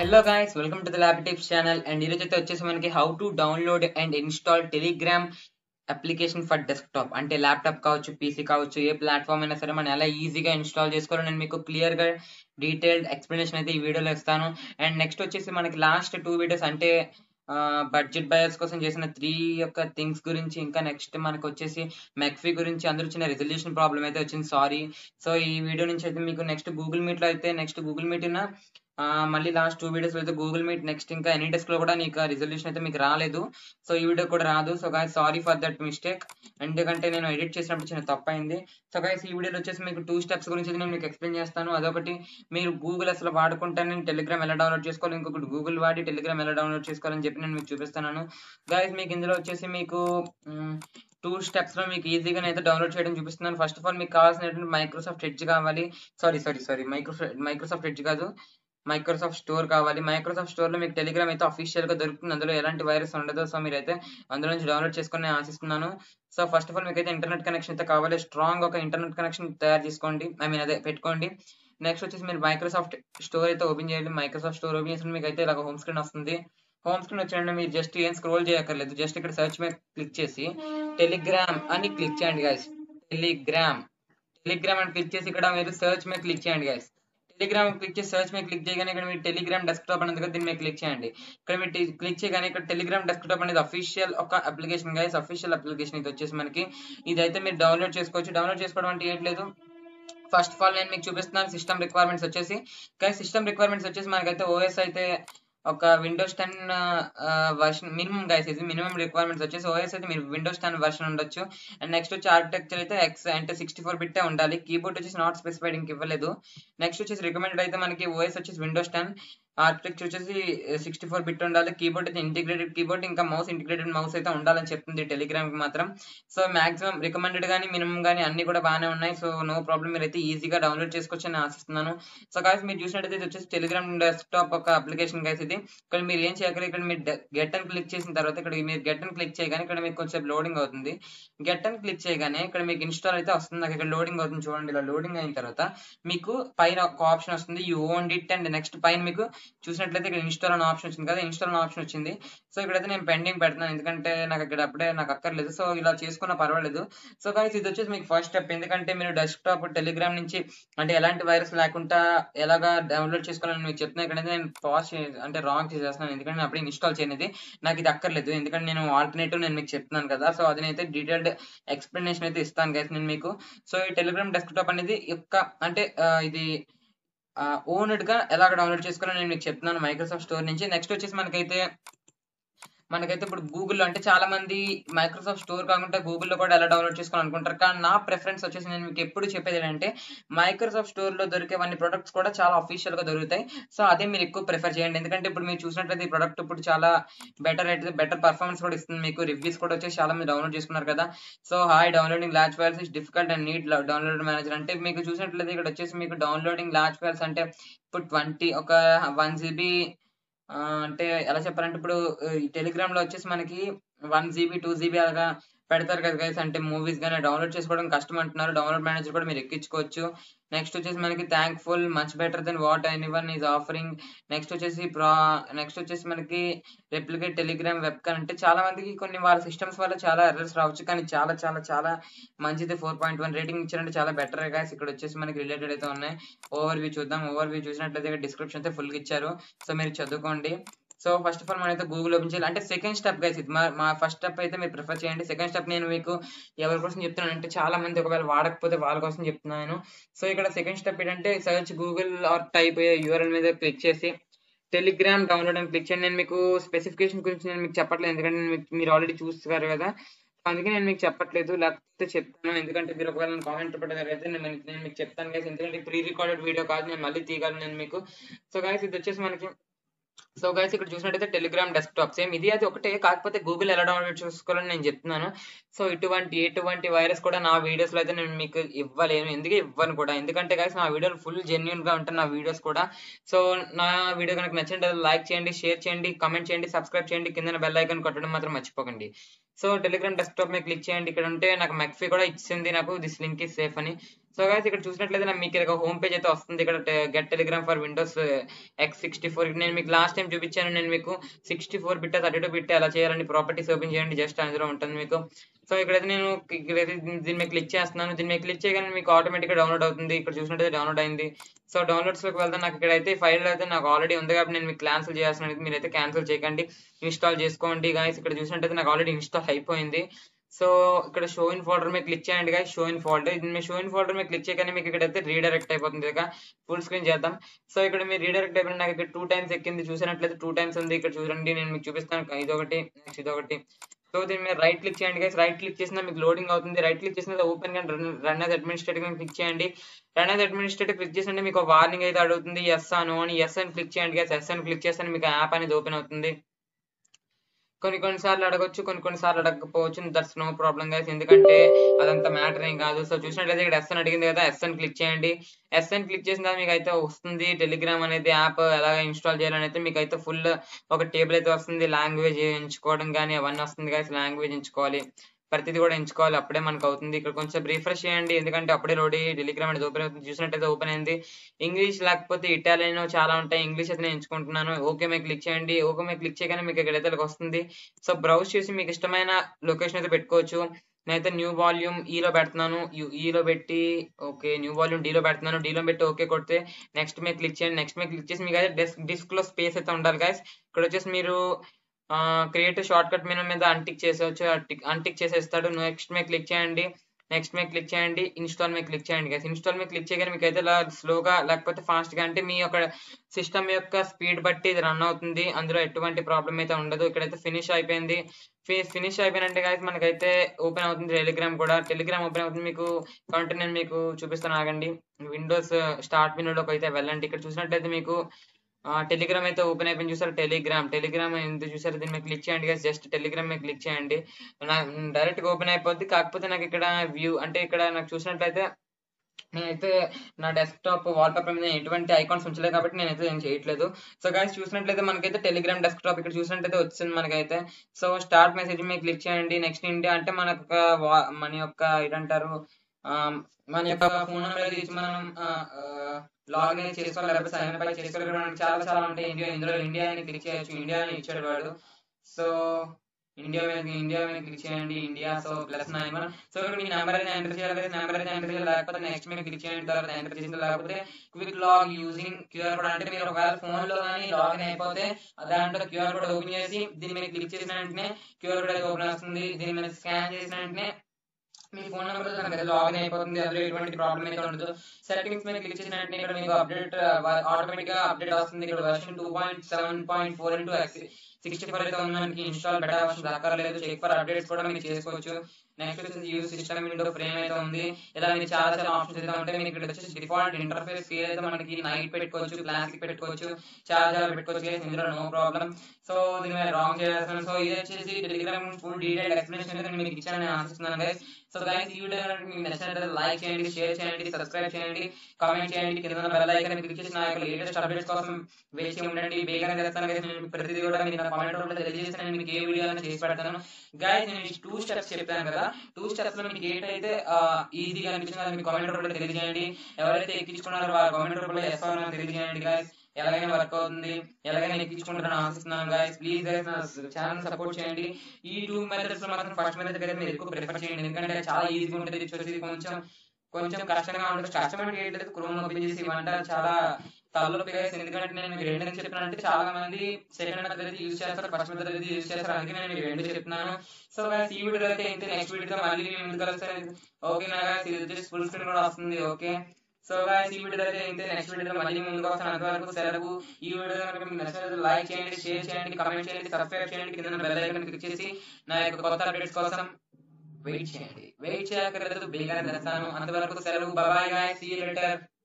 hello guys welcome to the lab tips channel and ఈరోజు అయితే వచ్చేసి మనకి how to download and install Telegram application for desktop అంటే laptop కావచ్చు PC కావచ్చు ఏ ప్లాట్ఫామ్ అయినా సరే మనం ఎలా ఈజీగా ఇన్స్టాల్ చేసుకోవాలో నేను మీకు క్లియర్ గా డీటెయిల్డ్ ఎక్స్ప్లెనేషన్ అయితే ఈ వీడియోలో ఇస్తాను అండ్ నెక్స్ట్ వచ్చేసి మనకి లాస్ట్ టూ వీడియోస్ అంటే బడ్జెట్ బయర్స్ కోసం చేసిన త్రీ యొక్క థింగ్స్ గురించి ఇంకా నెక్స్ట్ మనకు వచ్చేసి మెక్ఫీ గురించి అందరూ చిన్న రెజల్యూషన్ ప్రాబ్లం అయితే వచ్చింది సారీ సో ఈ వీడియో నుంచి అయితే మీకు నెక్స్ట్ గూగుల్ మీట్ లో అయితే నెక్స్ట్ గూగుల్ మీట్ మళ్ళీ లాస్ట్ టూ వీడియోస్ అయితే గూగుల్ మీట్ నెక్స్ట్ ఇంకా ఎనీ డెస్క్ లో కూడా నీకు రిజల్యూషన్ అయితే మీకు రాలేదు సో ఈ వీడియో కూడా రాదు so guys sorry for that mistake ఎందుకంటే నేను ఎడిట్ చేసినప్పుడు చిన్న తప్పు అయింది సో గాయస్ ఈ వీడియోలో వచ్చేసి మీకు టూ స్టెప్స్ గురించి అయితే నేను మీకు ఎక్స్ప్లెయిన్ చేస్తాను అదొకటి మీరు గూగుల్ అసలు వాడుకుంటానే టెలిగ్రామ్ ఎలా డౌన్లోడ్ చేసుకోవాలి ఇంకొకటి గూగుల్ వాడి టెలిగ్రామ్ ఎలా డౌన్లోడ్ చేసుకోవాలని చెప్పి నేను మీకు చూపిస్తున్నాను గాయస్ మీకు ఇందులో వచ్చేసి మీకు టూ స్టెప్స్ లో మీకు ఈజీగా అయితే డౌన్లోడ్ చేయడం చూపిస్తున్నాను ఫస్ట్ ఆఫ్ ఆల్ మీకు కావాల్సినటువంటి మైక్రోసాఫ్ట్ ఎడ్జ్ కావాలి sorry sorry sorry Microsoft Microsoft Edge కాదు మైక్రోసాఫ్ట్ స్టోర్ కావాలి మైక్రోసాఫ్ట్ స్టోర్ లో మీకు టెలిగ్రామ్ అయితే అఫీషియల్ గా దొరుకుతుంది అందులో ఎలాంటి వైరస్ ఉండదు సో మీరైతే అందులో నుంచి డౌన్లోడ్ చేసుకుని ఆశిస్తున్నాను సో ఫస్ట్ ఆఫ్ ఆల్ మీకు అయితే ఇంటర్నెట్ కనెక్షన్ అయితే కావాలి స్ట్రాంగ్ ఒక ఇంటర్నెట్ కనెక్షన్ తయారు చేసుకోండి ఐ మీన్ అదే పెట్టుకోండి నెక్స్ట్ వచ్చేసి మీరు మైక్రోసాఫ్ట్ స్టోర్ అయితే ఓపెన్ చేయండి మైక్రోసాఫ్ట్ స్టోర్ ఓపెన్ చేసిన మీకు అయితే ఇలా హోమ్ స్క్రీన్ వస్తుంది హోమ్ స్క్రీన్ వచ్చినట్టు మీరు జస్ట్ ఏం స్క్రోల్ చేయక్కర్లేదు జస్ట్ ఇక్కడ సెర్చ్ మీద క్లిక్ చేసి టెలిగ్రామ్ అని క్లిక్ చేయండి గైస్ టెలిగ్రామ్ టెలిగ్రామ్ అని క్లిక్ చేసి ఇక్కడ మీరు సెర్చ్ మీద క్లిక్ చేయండి గైస్ టెలిగ్రామ్ క్లిక్ చేసి సెర్చ్ మీద క్లిక్ చేయగానే ఇక్కడ మీరు టెలిగ్రామ్ డెస్క్టాప్ అనేది కదా దీని మీద క్లిక్ చేయండి ఇక్కడ మీరు క్లిక్ చేయగానే ఇక్కడ టెలిగ్రామ్ డెస్క్టాప్ అనేది అఫీషియల్ ఒక అప్లికేషన్ గైస్ అఫీషియల్ అప్లికేషన్ ఇది వచ్చేసి మనకి ఇదైతే మీరు డౌన్లోడ్ చేసుకోవచ్చు డౌన్లోడ్ చేసుకోవడం అంటే ఏం లేదు ఫస్ట్ ఆఫ్ ఆల్ నేను మీకు చూపిస్తున్నాను సిస్టమ్ రిక్వైర్మెంట్స్ వచ్చేసి కానీ సిస్టమ్ రిక్వైర్మెంట్స్ వచ్చేసి మనకైతే ఓఎస్ అయితే ఒక Windows ten version minimum guys ఇది మినిమం రిక్వైర్మెంట్స్ వచ్చేసి ఓఎస్ అయితే మీరు విండోస్ టెన్ వర్షన్ ఉండొచ్చు అండ్ నెక్స్ట్ వచ్చి ఆర్కిటెక్చర్ అయితే ఎక్స్ అంటే సిక్స్టీ ఫోర్ బిట్టే ఉండాలి కీబోర్డ్ వచ్చేసి నాట్ స్పెసిఫైడ్ ఇంక ఇవ్వలేదు నెక్స్ట్ వచ్చేసి రికమెండెడ్ అయితే మనకి ఓఎస్ వచ్చేసి విండోస్ టెన్ ఆర్కిటెక్చర్ వచ్చేసి సిక్స్టీ ఫోర్ బిట్ ఉండాలి కీబోర్డ్ అయితే ఇంటిగ్రేటెడ్ కీబోర్డ్ ఇంకా మౌస్ ఇంటిగ్రేటెడ్ మౌస్ అయితే ఉండాలని చెప్తుంది టెలిగ్రామ్ కి మాత్రం సో మాక్సిమం రికమెండెడ్ కానీ మినిమం కానీ అన్ని కూడా బాగానే ఉన్నాయి సో నో ప్రాబ్లం మీరు అయితే ఈజీగా డౌన్లోడ్ చేసుకోవచ్చు అని ఆశిస్తున్నాను సో కాదు మీరు చూసినట్టయితే ఇది వచ్చేసి టెలిగ్రామ్ డెస్క్టాప్ ఒక అప్లికేషన్ గైస్ ఇది ఇక్కడ మీరు ఏం చేయగలరు ఇక్కడ మీరు గెట్ అని క్లిక్ చేసిన తర్వాత ఇక్కడ మీరు గెట్ అని క్లిక్ చేయగానే ఇక్కడ మీకు కొంచెం లోడింగ్ అవుతుంది గెట్ అని క్లిక్ చేయగానే ఇక్కడ మీకు ఇన్స్టాల్ అయితే వస్తుంది నాకు ఇక్కడ లోడింగ్ అవుతుంది చూడండి ఇలా లోడింగ్ అయిన తర్వాత మీకు పైన ఒక ఆప్షన్ వస్తుంది you own it and next పైన మీకు చూసినట్లయితే ఇక్కడ ఇన్స్టాల్ అనే ఆప్షన్ వచ్చింది కదా ఇన్స్టాల్ అనే ఆప్షన్ వచ్చింది సో ఇక్కడైతే నేను పెండింగ్ పెడుతున్నాను ఎందుకంటే నాకు ఇక్కడ అప్పుడే నాకు అక్కర్లేదు సో ఇలా చేసుకున్న పర్వాలేదు సో కానీ ఇది వచ్చేసి మీకు ఫస్ట్ స్టెప్ ఎందుకంటే మీరు డెస్క్టాప్ టెలిగ్రామ్ నుంచి అంటే ఎలాంటి వైరస్ లేకుండా ఎలాగా డౌన్లోడ్ చేసుకోవాలని మీకు చెప్తున్నా ఇక్కడైతే నేను పాస్ అంటే రాంగ్ చేసేస్తున్నాను ఎందుకంటే నేను అప్పుడు ఇన్స్టాల్ చేయనిది నాకు ఇది అక్కర్లేదు ఎందుకంటే నేను ఆల్టర్నేటివ్ నేను మీకు చెప్తున్నాను కదా సో అది అయితే డీటెయిల్డ్ ఎక్స్ప్లెనేషన్ అయితే ఇస్తాను గైస్ నేను మీకు సో ఈ టెలిగ్రామ్ డెస్క్టాప్ అనేది యొక్క అంటే ఇది ఓన్డ్ గా ఎలాగ డౌన్లోడ్ చేసుకోవాలో నేను మీకు చెప్తున్నాను మైక్రోసాఫ్ట్ స్టోర్ నుంచి నెక్స్ట్ వచ్చేసి మనకైతే మనకైతే ఇప్పుడు గూగుల్లో అంటే చాలా మంది మైక్రోసాఫ్ట్ స్టోర్ కాకుండా గూగుల్లో కూడా ఎలా డౌన్లోడ్ చేసుకోవాలి అనుకుంటారు కానీ నా ప్రిఫరెన్స్ వచ్చేసి నేను మీకు ఎప్పుడు చెప్పేది ఏంటంటే మైక్రోసాఫ్ట్ స్టోర్ లో దొరికేవన్నీ ప్రొడక్ట్స్ కూడా చాలా అఫీషియల్ గా దొరుకుతాయి సో అదే మీరు ఎక్కువ ప్రిఫర్ చేయండి ఎందుకంటే ఇప్పుడు మీరు చూసినట్లయితే ఈ ప్రొడక్ట్ ఇప్పుడు చాలా బెటర్ అయితే బెటర్ పర్ఫార్మెన్స్ కూడా ఇస్తుంది మీకు రివ్యూస్ కూడా వచ్చేసి చాలా మంది డౌన్లోడ్ చేసుకున్నారు కదా so hi downloading large files is difficult and neat download manager అంటే మీకు చూసినట్లయితే ఇక్కడ వచ్చేసి మీకు డౌన్లోడింగ్ లార్జ్ ఫైల్స్ అంటే ఇప్పుడు ట్వంటీ ఒక వన్ జీబీ అంటే ఎలా చెప్పాలంటే ఇప్పుడు టెలిగ్రామ్ లో వచ్చేసి మనకి వన్ జీబీ టూ జీబీ అలాగా పెడతారు కదా గైస్ అంటే మూవీస్ కానీ డౌన్లోడ్ చేసుకోవడం కష్టం అంటున్నారు డౌన్లోడ్ మేనేజర్ కూడా మీరు ఎక్కించుకోవచ్చు నెక్స్ట్ వచ్చేసి మనకి thankful much better then what anyone is offering next వచ్చేసి ప్రా నెక్స్ట్ వచ్చేసి మనకి రెప్లికేట్ టెలిగ్రామ్ వెబ్ కాన్ అంటే చాలా మందికి కొన్ని వాళ్ళ సిస్టమ్స్ వల్ల చాలా ఎర్రర్స్ రావచ్చు కానీ చాలా చాలా చాలా మంచిది ఫోర్ పాయింట్ వన్ రేటింగ్ ఇచ్చారంటే చాలా బెటర్ గాయస్ ఇక్కడ వచ్చేసి మనకి రిలేటెడ్ అయితే ఉన్నాయి ఓవర్ వ్యూ చూద్దాం ఓవర్ వ్యూ చూసినట్లయితే డిస్క్రిప్షన్ అయితే ఫుల్గా ఇచ్చారు సో మీరు చదువుకోండి సో ఫస్ట్ ఆఫ్ ఆల్ మనమైతే గూగుల్ ఓపెన్ చేయాలి అంటే సెకండ్ స్టెప్ గైస్ ఇది మా ఫస్ట్ స్టెప్ అయితే మీరు ప్రిఫర్ చేయండి సెకండ్ స్టెప్ నేను మీకు ఎవరి కోసం చెప్తున్నాను అంటే చాలా మంది ఒకవేళ వాడకపోతే వాళ్ళ కోసం చెప్తున్నాను సో ఇక్కడ సెకండ్ స్టెప్ ఏంటంటే search Google or type URL మీద క్లిక్ చేసి టెలిగ్రామ్ డౌన్లోడ్ అని క్లిక్ చేయండి నేను మీకు స్పెసిఫికేషన్ గురించి నేను మీకు చెప్పట్లేదు ఎందుకంటే మీరు ఆల్రెడీ చూస్తున్నారు కదా అందుకే నేను మీకు చెప్పట్లేదు లేకపోతే చెప్తాను ఎందుకంటే మీరు ఒకవేళ కామెంట్ పెట్టగలిగితే నేను నేను మీకు చెప్తాను గైస్ ఎందుకంటే ప్రీ రికార్డెడ్ వీడియో కాదు నేను మళ్ళీ తీయగలను నేను మీకు సో గైస్ ఇది వచ్చేసి మనకి సో గైస్ ఇక్కడ చూసినట్టయితే టెలిగ్రామ్ డెస్క్టాప్ సేమ్ ఇది అది ఒకటే కాకపోతే గూగుల్ ఎలా డౌన్లోడ్ చేసుకోవాలని నేను చెప్తున్నాను సో ఇటువంటి ఎటువంటి వైరస్ కూడా నా వీడియోస్ లో అయితే నేను మీకు ఇవ్వలేను ఎందుకు ఇవ్వను కూడా ఎందుకంటే గైస్ నా వీడియోలు ఫుల్ జెన్యున్ గా ఉంటాయి నా వీడియోస్ కూడా సో నా వీడియో కనుక నచ్చింటే లైక్ చేయండి షేర్ చేయండి కామెంట్ చేయండి సబ్స్క్రైబ్ చేయండి కింద బెల్ ఐకాన్ కొట్టడం మాత్రం మర్చిపోకండి సో టెలిగ్రామ్ డెస్క్టాప్ మీద క్లిక్ చేయండి ఇక్కడ ఉంటే నాకు మెక్ఫీ కూడా ఇచ్చింది నాకు దిస్ లింక్ ఈ సేఫ్ అని సో గైస్ ఇక్కడ చూసినట్లయితే నాకు మీకు ఇక్కడ హోమ్ పేజ్ అయితే వస్తుంది ఇక్కడ get Telegram for Windows X sixty four నేను మీకు లాస్ట్ టైం చూపించాను నేను మీకు sixty four bit thirty two bit ఎలా చేయాలని ప్రాపర్టీస్ ఓపెన్ చేయండి జస్ట్ అందులో ఉంటుంది మీకు సో ఇక్కడైతే నేను ఇక్కడైతే దీని మీద క్లిక్ చేస్తున్నాను దీని మీద క్లిక్ చేయగానే మీకు ఆటోమేటిక్ గా డౌన్లోడ్ అవుతుంది ఇక్కడ చూసినట్టయితే డౌన్లోడ్ అయింది సో డౌన్లోడ్స్ లోకి వెళ్తే నాకు ఇక్కడైతే ఫైల్ అయితే నాకు ఆల్రెడీ ఉంది కాబట్టి నేను మీకు క్యాన్సిల్ చేయాల్సిన మీరైతే క్యాన్సిల్ చేయకండి ఇన్స్టాల్ చేసుకోండి గాయస్ ఇక్కడ చూసినట్టయితే నాకు ఆల్రెడీ ఇన్స్టాల్ అయిపోయింది సో ఇక్కడ షో ఇన్ ఫోల్డర్ మీద క్లిక్ చేయండి గాయ షో ఇన్ ఫోల్డర్ ఇది మీ షో ఇన్ ఫోల్డర్ మీద క్లిక్ చేయగానే మీకు ఇక్కడైతే రీడైరెక్ట్ అయిపోతుంది ఇక ఫుల్ స్క్రీన్ చేద్దాం సో ఇక్కడ మీరు రీడైరెక్ట్ అయిపోయిన నాకు ఇక్కడ టూ టైమ్స్ ఎక్కింది చూసినట్లయితే టూ టైమ్స్ ఉంది ఇక్కడ చూడండి నేను మీకు చూపిస్తాను ఇదొకటి నెక్స్ట్ ఇదొకటి సో దీని మీద రైట్ క్లిక్ చేయండి గైస్ రైట్ క్లిక్ చేసినా మీకు లోడింగ్ అవుతుంది రైట్ క్లిక్ చేసిన ఓపెన్ కానీ రన్ యాజ్ అడ్మినిస్ట్రేటివ్ క్లిక్ చేయండి రన్ యాజ్ అడ్మినిస్ట్రేటివ్ క్లిక్ చేసినట్టు మీకు వార్నింగ్ అయితే అడుగుతుంది ఎస్ అను అని ఎస్ అని క్లిక్ చేయండి గైస్ ఎస్ అని క్లిక్ చేస్తే మీకు యాప్ అనేది ఓపెన్ అవుతుంది కొన్ని కొన్ని సార్లు అడగొచ్చు కొన్ని కొన్ని సార్లు అడగకపోవచ్చు దట్స్ నో ప్రాబ్లం గైస్ ఎందుకంటే అదంతా మ్యాటర్ ఏం కాదు సో చూసినట్లయితే ఇక్కడ ఎస్ అని అడిగింది కదా ఎస్ అని క్లిక్ చేయండి ఎస్ అని క్లిక్ చేసిన తర్వాత మీకు అయితే వస్తుంది టెలిగ్రామ్ అనేది యాప్ ఎలా ఇన్స్టాల్ చేయాలని అయితే మీకు అయితే ఫుల్ ఒక టేబుల్ అయితే వస్తుంది లాంగ్వేజ్ ఎంచుకోవడం కానీ అవన్నీ వస్తుంది గైస్ లాంగ్వేజ్ ఎంచుకోవాలి ప్రతిదీ కూడా ఎంచుకోవాలి అప్పుడే మనకు అవుతుంది ఇక్కడ కొంచెం రిఫ్రెష్ చేయండి ఎందుకంటే అప్పుడే లోడి టెలిగ్రామ్ అనేది ఓపెన్ అవుతుంది చూసినట్టయితే ఓపెన్ అయింది ఇంగ్లీష్ లేకపోతే ఇటాలియన్ చాలా ఉంటాయి ఇంగ్లీష్ అయితే నేను ఎంచుకుంటున్నాను ఓకే మీద క్లిక్ చేయండి ఓకే మీద క్లిక్ చేయగానే మీకు ఇక్కడైతే వస్తుంది సో బ్రౌజ్ చేసి మీకు ఇష్టమైన లొకేషన్ అయితే పెట్టుకోవచ్చు నేనైతే న్యూ వాల్యూమ్ ఈలో పెడుతున్నాను ఈలో పెట్టి ఓకే న్యూ వాల్యూమ్ డీలో పెడుతున్నాను డీలో పెట్టి ఓకే కొడితే నెక్స్ట్ మీద క్లిక్ చేయండి నెక్స్ట్ మీద క్లిక్ చేసి మీకు అయితే డెస్క్ డిస్క్ లో స్పేస్ అయితే ఉండాలి గైస్ ఇక్కడ వచ్చేసి మీరు క్రియేట్ షార్ట్ కట్ మెనూ మీద అన్టిక్ చేసేవచ్చు అన్టిక్ చేసేస్తాడు నెక్స్ట్ మీద క్లిక్ చేయండి నెక్స్ట్ మీద క్లిక్ చేయండి ఇన్స్టాల్ మీద క్లిక్ చేయండి గైస్ ఇన్స్టాల్ మీద క్లిక్ చేయగానే మీకు అయితే ఇలా స్లోగా లేకపోతే ఫాస్ట్ గా అంటే మీ యొక్క సిస్టమ్ యొక్క స్పీడ్ బట్టి ఇది రన్ అవుతుంది అందులో ఎటువంటి ప్రాబ్లం అయితే ఉండదు ఇక్కడైతే ఫినిష్ అయిపోయింది ఫినిష్ అయిపోయినంటే గైస్ మనకైతే ఓపెన్ అవుతుంది టెలిగ్రామ్ కూడా టెలిగ్రామ్ ఓపెన్ అవుతుంది మీకు కాబట్టి నేను మీకు చూపిస్తాను ఆగండి విండోస్ స్టార్ట్ విండోలోకి అయితే వెళ్ళండి ఇక్కడ చూసినట్టయితే మీకు టెలిగ్రామ్ అయితే ఓపెన్ అయిపోయింది చూసారు టెలిగ్రామ్ టెలిగ్రామ్ ఎందుకు చూసారు దీని మీద క్లిక్ చేయండి గైస్ జస్ట్ టెలిగ్రామ్ మీద క్లిక్ చేయండి డైరెక్ట్ గా ఓపెన్ అయిపోద్ది కాకపోతే నాకు ఇక్కడ వ్యూ అంటే ఇక్కడ నాకు చూసినట్లయితే నేనైతే నా డెస్క్టాప్ వాల్ పేపర్ మీద ఎటువంటి ఐకాన్స్ ఉంచలేదు కాబట్టి నేనైతే ఏం చేయట్లేదు సో గాయస్ చూసినట్లయితే మనకైతే టెలిగ్రామ్ డెస్క్టాప్ ఇక్కడ చూసినట్లయితే వచ్చింది మనకైతే సో స్టార్ట్ మెసేజ్ మీద క్లిక్ చేయండి నెక్స్ట్ ఇండియా అంటే మన యొక్క మన యొక్క ఏంటంటారు మన యొక్క ఫోన్ నెంబర్ ఇచ్చి మనం లాగిన్ చేసుకోవాలి లేకపోతే సైన్ అప్ చేసుకోవాలి చాలా చాలా ఉంటాయి ఇండియా ఇందులో ఇండియా అని క్లిక్ చేయొచ్చు ఇండియా అని ఇచ్చాడు వాడు సో ఇండియా మీద ఇండియా మీద క్లిక్ చేయండి India so plus nine one so ఇక్కడ మీ నెంబర్ అయితే ఎంటర్ చేయాలి నెంబర్ అయితే ఎంటర్ చేయాలి లేకపోతే నెక్స్ట్ మీద క్లిక్ చేయండి తర్వాత ఎంటర్ చేసిన లేకపోతే quick log using QR code అంటే మీరు ఒకవేళ ఫోన్ లో కానీ లాగిన్ అయిపోతే దాంట్లో క్యూఆర్ కోడ్ ఓపెన్ చేసి దీని మీద క్లిక్ చేసిన వెంటనే క్యూఆర్ కోడ్ అయితే ఓపెన్ వస్తుంది దీని మీద స్కాన్ చేసిన వెంటనే మీ ఫోన్ నెంబర్ తనకి లాగిన్ అయిపోతుంది అందులో ఎటువంటి ప్రాబ్లం అయితే ఉండదు సెట్టింగ్స్ మీద క్లిక్ చేసిన వెంటనే ఇక్కడ మీకు అప్డేట్ ఆటోమేటిక్ గా అప్డేట్ వస్తుంది ఇక్కడ version two point seven point four into sixty four అయితే ఉంది మనకి ఇన్స్టాల్ పెట్టాల్సిన అక్కర్లేదు చెక్ ఫర్ అప్డేట్స్ కూడా మీరు చేసుకోవచ్చు నెక్స్ట్ వచ్చేసి యూజ్ సిస్టమ్ విండో ఫ్రేమ్ అయితే ఉంది ఇలా మీకు చాలా చాలా ఆప్షన్స్ అయితే ఉంటాయి మీకు ఇక్కడ వచ్చేసి డిఫాల్ట్ ఇంటర్ఫేస్ ఫీల్ అయితే మనకి నైట్ పెట్టుకోవచ్చు క్లాసిక్ పెట్టుకోవచ్చు చాలా చాలా పెట్టుకోవచ్చు ఇందులో నో ప్రాబ్లం సో దీని మీద రాంగ్ చేస్తాను సో ఇది వచ్చేసి టెలిగ్రామ్ ఫుల్ డీటెయిల్ ఎక్స్ప్లెనేషన్ అయితే నేను మీకు ఇచ్చానని ఆశిస్తున్నాను గైస్ సో గైస్ ఈ వీడియో మీకు నచ్చినట్లయితే లైక్ చేయండి షేర్ చేయండి సబ్స్క్రైబ్ చేయండి కామెంట్ చేయండి కింద బెల్ ఐకాన్ క్లిక్ చేసి నా యొక్క లేటెస్ట్ అప్డేట్స్ కోసం వేచి ఉండండి బేగా చేస్తాను గైస్ నేను ప్రతిదీ కూడా మీకు నా కామెంట్ రూపంలో తెలియజేసి నేను మీకు ఏ వీడియో అయినా చేసి పెడతాను గైస్ నేను టూ స్టెప్స్ చెప్పాను కదా టూ స్టెప్స్ లో మీకు ఏంటైతే ఈజీగా అనిపించిందో అది మీ కామెంట్ రూపంలో తెలియజేయండి ఎవరైతే ఎక్కించుకున్నారో వారి కామెంట్ రూపంలో ఎస్ తెలియజేయండి గైస్ ఎలాగైనా వర్క్ అవుతుంది ఎలాగైనా ఎక్కించుకుంటారని ఆశిస్తున్నాను గైస్ ప్లీజ్ గైస్ నా ఛానల్ సపోర్ట్ చేయండి ఈ టూ మెథడ్స్ లో మాత్రం ఫస్ట్ మెథడ్ అయితే మీరు ఎక్కువ ప్రిఫర్ చేయండి ఎందుకంటే చాలా ఈజీగా ఉంటుంది ఇది వచ్చేసి కొంచెం కొంచెం కష్టంగా ఉంటుంది కష్టం అంటే ఏంటంటే క్రోమ్ ఓపెన్ చేసి ఇవంట చాలా తలలోకి గైస్ ఎందుకంటే నేను మీకు రెండు చెప్పినానంటే చాలా మంది సెకండ్ మెథడ్ అయితే యూజ్ చేస్తారు ఫస్ట్ మెథడ్ అయితే యూజ్ చేస్తారు అందుకే నేను మీకు రెండు చెప్తున్నాను సో గైస్ ఈ వీడియో అయితే ఇంతే నెక్స్ట్ వీడియో మళ్ళీ మేము ముందుకు కలుస్తాను ఓకే నా గైస్ ఇది వచ్చేసి ఫుల్ స్క్రీన్ కూడా వస్తుంది ఓకే సో గాయస్ ఈ వీడియో అయితే ఇంతే నెక్స్ట్ వీడియోలో మళ్ళీ ముందుకు వస్తాను అంతవరకు సెలవు ఈ వీడియో కనుక మీకు నచ్చినట్లయితే లైక్ చేయండి షేర్ చేయండి కమెంట్ చేయండి సబ్స్క్రైబ్ చేయండి కింద బెల్ ఐకాన్ క్లిక్ చేసి నా యొక్క కొత్త అప్డేట్స్ కోసం వెయిట్ చేయండి వెయిట్ చేయక్కర్లేదు బేగా తెస్తాను అంతవరకు సెలవు bye guys see you later